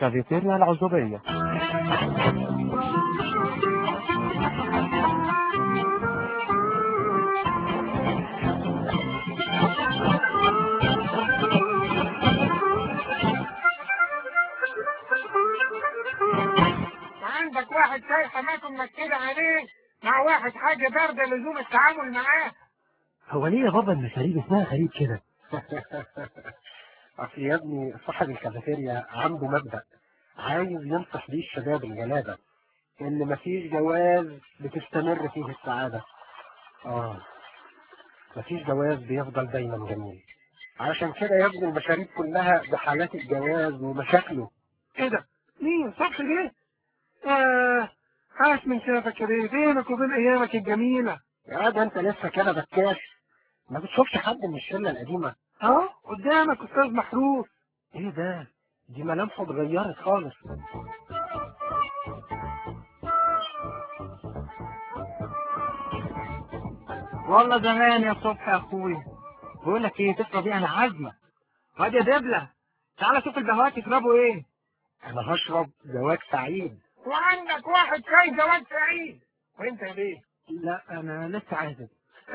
كافيتيريا العزوبية وعندك واحد شاي حماته منكده عليه مع واحد حاجة باردة لزوم التعامل معاه هو ليه يا بابا المشاريب اسمها غريب كده اصل يا ابني صاحب الكافيتيريا عنده مبدأ عايز ينصح بيه الشباب الجلابة ان مفيش جواز بتستمر فيه السعادة اه مفيش جواز بيفضل دايما جميل علشان كده يا ابني المشاريب كلها بحالات الجواز ومشاكله ايه ده مين صبحي ليه آه عاش من شافك يا بيه بينك وبين ايامك الجميلة يا ده انت لسه كده بكاش ما بتشوفش حد من الشلة القديمة اهو قدامك استاذ محروس ايه ده دي ملامحه اتغيرت خالص والله زمان يا صبح يا اخويا بقول لك ايه تشرب ايه انا عازمه وادي يا دبله تعالى شوف البهوات يشربوا ايه انا هشرب زواج سعيد وعندك واحد شاي زواج سعيد وانت يا بيه لا انا لسه عازم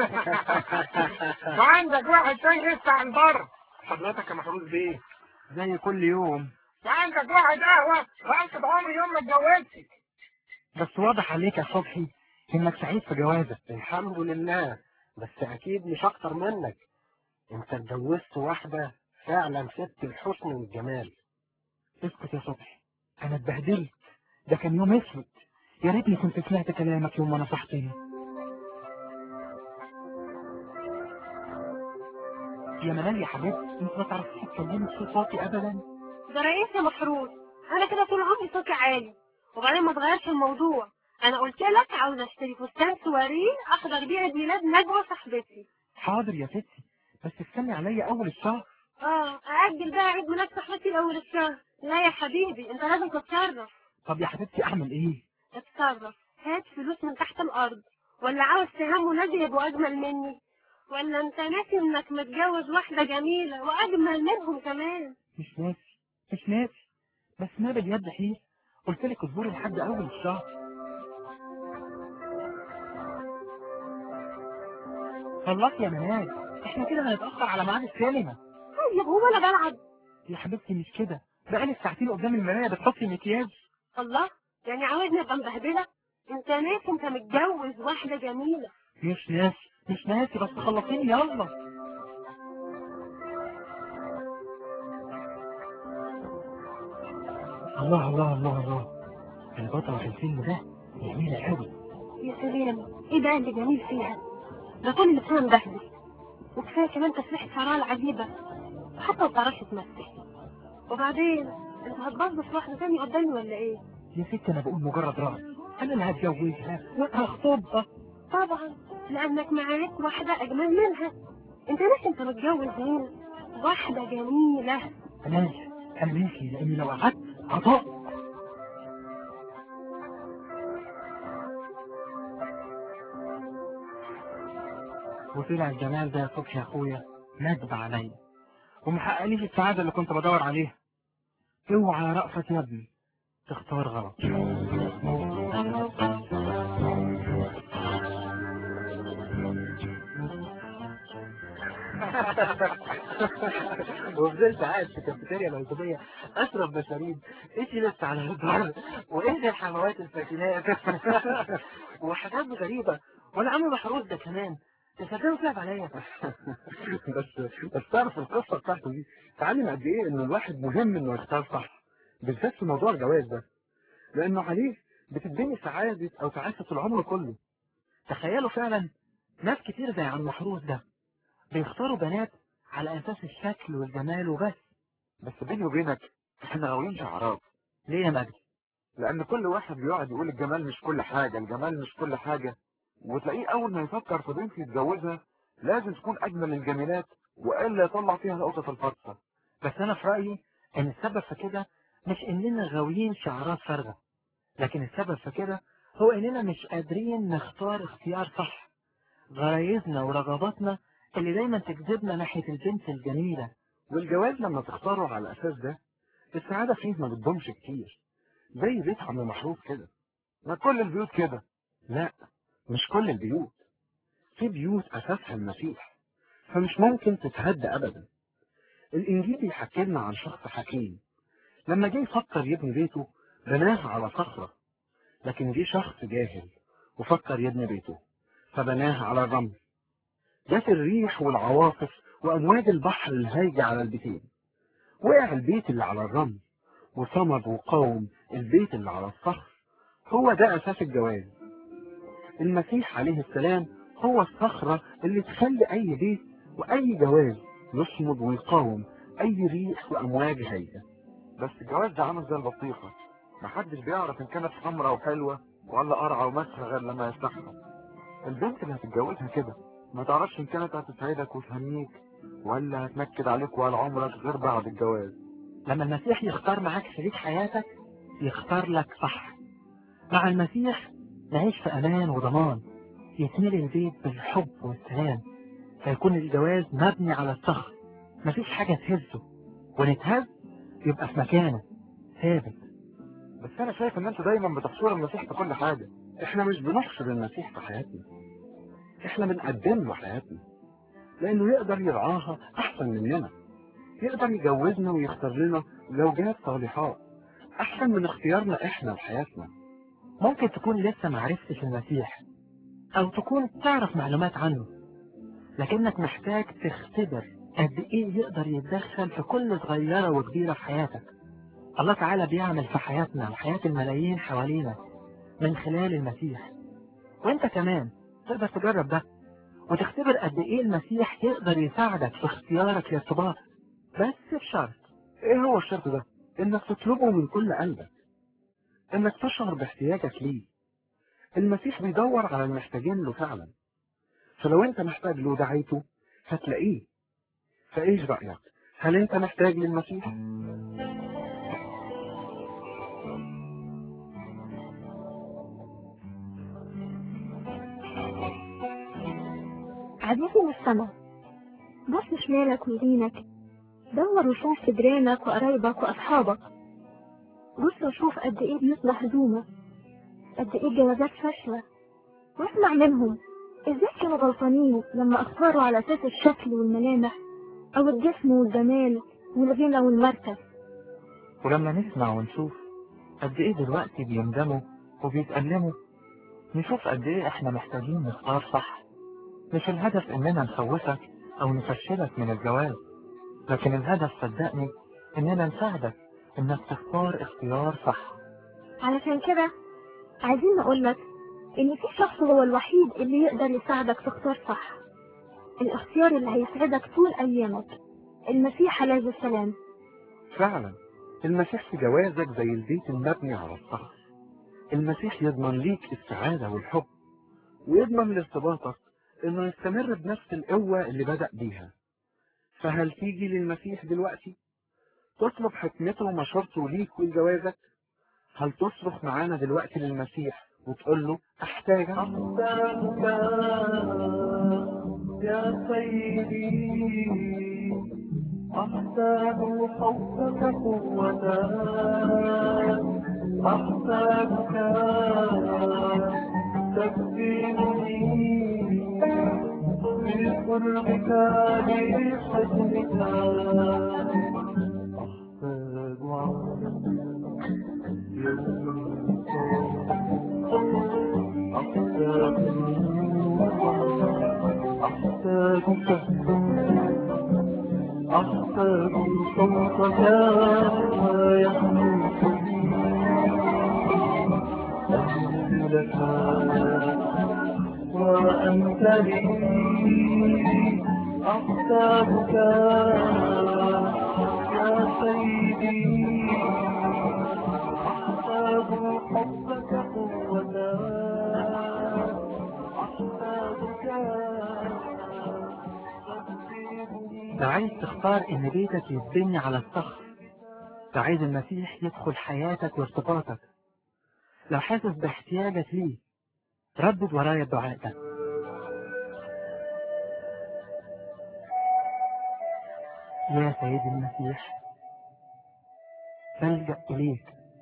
وعندك واحد شاي لسه على البر حضرتك يا محروس بيه زي كل يوم وعندك واحد قهوة خلصت عمري يوم ما اتجوزت بس واضح عليك يا صبحي انك سعيد في جوازك الحمد لله بس اكيد مش اكتر منك انت اتجوزت واحدة فعلا ست الحسن والجمال اسكت يا صبحي انا اتبهدلت ده كان يوم اسود يا ريتني كنت سمعت كلامك يوم ما نصحتني يا منال يا حبيبتي انت ما تعرفيش تتكلمي بصوت واطي ابدا ده رئيس يا محروس انا كده طول عمري صوتي عالي وبعدين ما تغيرش الموضوع انا قلت لك عاوز اشتري فستان سواريه احضر بيه عيد ميلاد نجوى صاحبتي حاضر يا ستي بس استني عليا اول الشهر اه ااجل بقى عيد ميلاد صاحبتي لاول الشهر لا يا حبيبي انت لازم تتصرف طب يا حبيبتي اعمل ايه اتصرف هات فلوس من تحت الارض ولا عاوز تهام ولادي يبقوا اجمل مني ولا انت ناسي انك متجوز واحده جميله واجمل منهم كمان مش ناسي مش ناسي بس ما باليد حيل قلت لك اصبري لحد اول الشهر خلاص يا منال احنا كده هنتاخر على ميعاد السينما طيب هو انا بلعب يا حبيبتي مش كده بقالك ساعتين قدام المرايه بتحطي مكياج الله يعني عاوزني ابقى مبهدله انت ناسي انت متجوز واحده جميله مش ناسي مش ناسي بس خلصيني يلا الله الله الله الله البطلة في الفيلم ده جميلة قوي يا سلام ايه ده اللي جميل فيها ده كل اللي فيها مبهدل وكفايه كمان تسريحة شعرها العجيبه حتى ما بتعرفش تمثل وبعدين انت هتبص في واحده تانية قدامي ولا ايه يا ستي انا بقول مجرد رأي انا اللي هتجوزها وهخطبها طبعا لانك معاك واحده اجمل منها انت ناسي انت متجوز مين واحده جميله انا ماشي انا ماشي لاني لو قعدت هطق وطلع الجمال ده يا صبحي يا اخويا ندب عليا ومحققليش السعادة اللي كنت بدور عليها اوعى يا رأفت يا ابني تختار غلط وفضلت قاعد في كافيتيريا العزوبية اشرب مشاريب ايش لسه على البر وايش الحموات الساكنات وحاجات غريبة وانا عم محروس ده كمان تصدقوا صعب عليا بس بس تعرف القصة بتاعته دي تعلم قد ايه ان الواحد مهم انه يختار صح بالذات في موضوع الجواز ده لانه عليه بتتبني سعادة او تعاسة العمر كله تخيلوا فعلا ناس كتير زي عم محروس ده بيختاروا بنات على اساس الشكل والجمال وبس بس بيني وبينك احنا غاويين شعارات ليه يا مجدي لان كل واحد بيقعد يقول الجمال مش كل حاجة الجمال مش كل حاجة وتلاقيه اول ما يفكر في بنت يتجوزها لازم تكون اجمل الجميلات والا يطلع فيها القطة الفطسة بس انا في رأيي ان السبب في كده مش اننا غاويين شعارات فارغة لكن السبب في كده هو اننا مش قادرين نختار اختيار صح غرايزنا ورغباتنا اللي دايما تجذبنا ناحية البنت الجميلة والجواز لما تختاره على الاساس ده السعادة فيه ما بتدومش كتير زي بيت عم محروف كده ما كل البيوت كده لا مش كل البيوت في بيوت أساسها المسيح فمش ممكن تتهد أبدا الإنجيل بيحكي لنا عن شخص حكيم لما جه يفكر يبني بيته بناه على صخرة لكن جه شخص جاهل وفكر يبني بيته فبناه على الرمل جت الريح والعواصف وأمواج البحر الهايجة على البيتين وقع البيت اللي على الرمل وصمد وقاوم البيت اللي على الصخر هو ده أساس الجواز المسيح عليه السلام هو الصخرة اللي تخلي أي بيت وأي جواز يصمد ويقاوم أي ريح وأمواج هايجة بس الجواز ده عامل زي البطيخة محدش بيعرف إن كانت حمرا وحلوة ولا قرعة ومسخة غير لما يفتحها البنت اللي هتتجوزها كده ما تعرفش إن كانت هتسعدك وتهنيك ولا هتنكد عليك وعلى عمرك غير بعد الجواز لما المسيح يختار معاك شريك حياتك يختار لك صح مع المسيح نعيش في أمان وضمان يتملي البيت بالحب والسلام فيكون الجواز مبني على الصخر مفيش حاجة تهزه ونتهز يبقى في مكانه ثابت بس انا شايف ان انت دايما بتحصر المسيح في كل حاجة احنا مش بنحصر المسيح في حياتنا احنا بنقدم له حياتنا لانه يقدر يرعاها احسن مننا يقدر يجوزنا ويختار لنا زوجات صالحات احسن من اختيارنا احنا لحياتنا ممكن تكون لسه معرفتش المسيح أو تكون تعرف معلومات عنه لكنك محتاج تختبر قد إيه يقدر يتدخل في كل صغيرة وكبيرة في حياتك الله تعالى بيعمل في حياتنا وحياة الملايين حوالينا من خلال المسيح وانت كمان تقدر تجرب ده وتختبر قد ايه المسيح يقدر يساعدك في اختيارك للارتباط بس بشرط ايه هو الشرط ده انك تطلبه من كل قلبك انك تشعر باحتياجك ليه المسيح بيدور على المحتاجين له فعلا فلو انت محتاج له دعيته هتلاقيه فايش رأيك هل انت محتاج للمسيح عزيزي المستمع بص شمالك ويمينك دور وشوف في جيرانك وقرايبك وأصحابك بص وشوف قد إيه بيوت مهزومة قد إيه جوازات فاشلة واسمع منهم إزاي كانوا غلطانين لما اختاروا على أساس الشكل والملامح أو الجسم والجمال والغنى والمركز ولما نسمع ونشوف قد ايه دلوقتي بيندموا وبيتألموا نشوف قد ايه احنا محتاجين نختار صح مش الهدف اننا نخوفك او نفشلك من الجواز لكن الهدف صدقني اننا نساعدك انك تختار اختيار صح علشان كده عايزين نقولك إن في شخص هو الوحيد اللي يقدر يساعدك تختار صح الاختيار اللي هيسعدك طول أيامك المسيح عليه السلام فعلا المسيح في جوازك زي البيت المبني على الصخر المسيح يضمن ليك السعادة والحب ويضمن لارتباطك انه يستمر بنفس القوة اللي بدأ بيها فهل تيجي للمسيح دلوقتي تطلب حكمته ومشورته ليك ولجوازك هل تصرخ معانا دلوقتي للمسيح وتقول له احتاجك يا سيدي أحتاج حبك قوة أحتاجك تكفيني بقربك بحجمك أحتاج أحتاجك أحتاج صوتك يحمسني أنزلك وأنت لي أحتاجك يا سيدي أحتاج حبك قوة أحتاجك لو عايز تختار ان بيتك يتبني على الصخر لو عايز المسيح يدخل حياتك وارتباطك لو حاسس باحتياجك ليه ردد ورايا الدعاء ده يا سيدي المسيح بلجأ إليك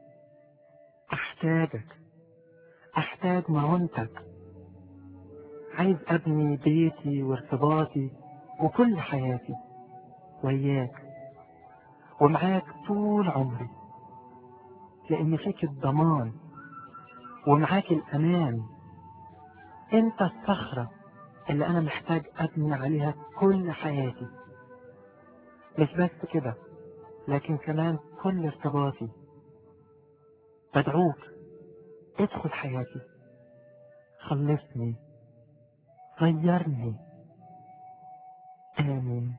أحتاجك أحتاج معونتك عايز أبني بيتي وارتباطي وكل حياتي وياك ومعاك طول عمري لأن فيك الضمان ومعاك الأمان أنت الصخرة اللي أنا محتاج أبني عليها كل حياتي مش بس كده لكن كمان كل ارتباطي بدعوك ادخل حياتي خلصني غيرني آمين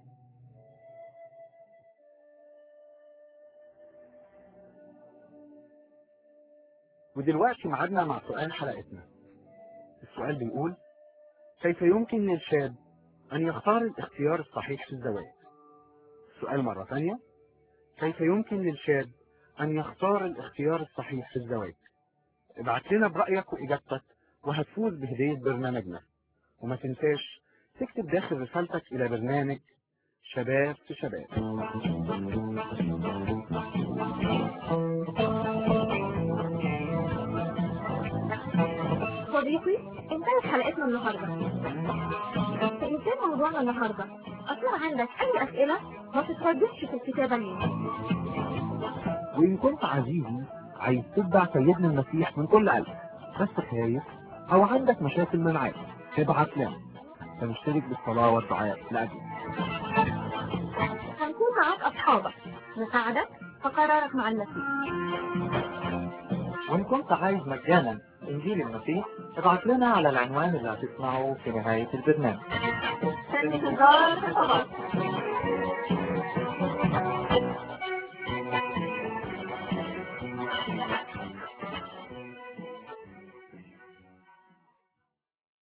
ودلوقتي معادنا مع سؤال حلقتنا السؤال بيقول كيف يمكن للشاب أن يختار الاختيار الصحيح في الزواج السؤال مرة ثانية كيف يمكن للشاب أن يختار الاختيار الصحيح في الزواج ابعت لنا برأيك وإجابتك وهتفوز بهدية برنامجنا وما تنساش تكتب داخل رسالتك إلى برنامج شباب في شباب صديقي انتهت حلقتنا النهاردة فإن كان موضوعنا النهاردة أثار عندك أي أسئلة ما تترددش في الكتابة لينا وإن كنت عزيزي عايز تتبع سيدنا المسيح من كل قلب بس خايف أو عندك مشاكل معاه ابعت لنا فنشترك بالصلاة والدعاء لأجلك هنكون معاك أصحابك نساعدك في قرارك مع المسيح وإن كنت عايز مجانا إنجيل المسيح ابعت لنا على العنوان اللي هتسمعه في نهاية البرنامج في انتظار خطابك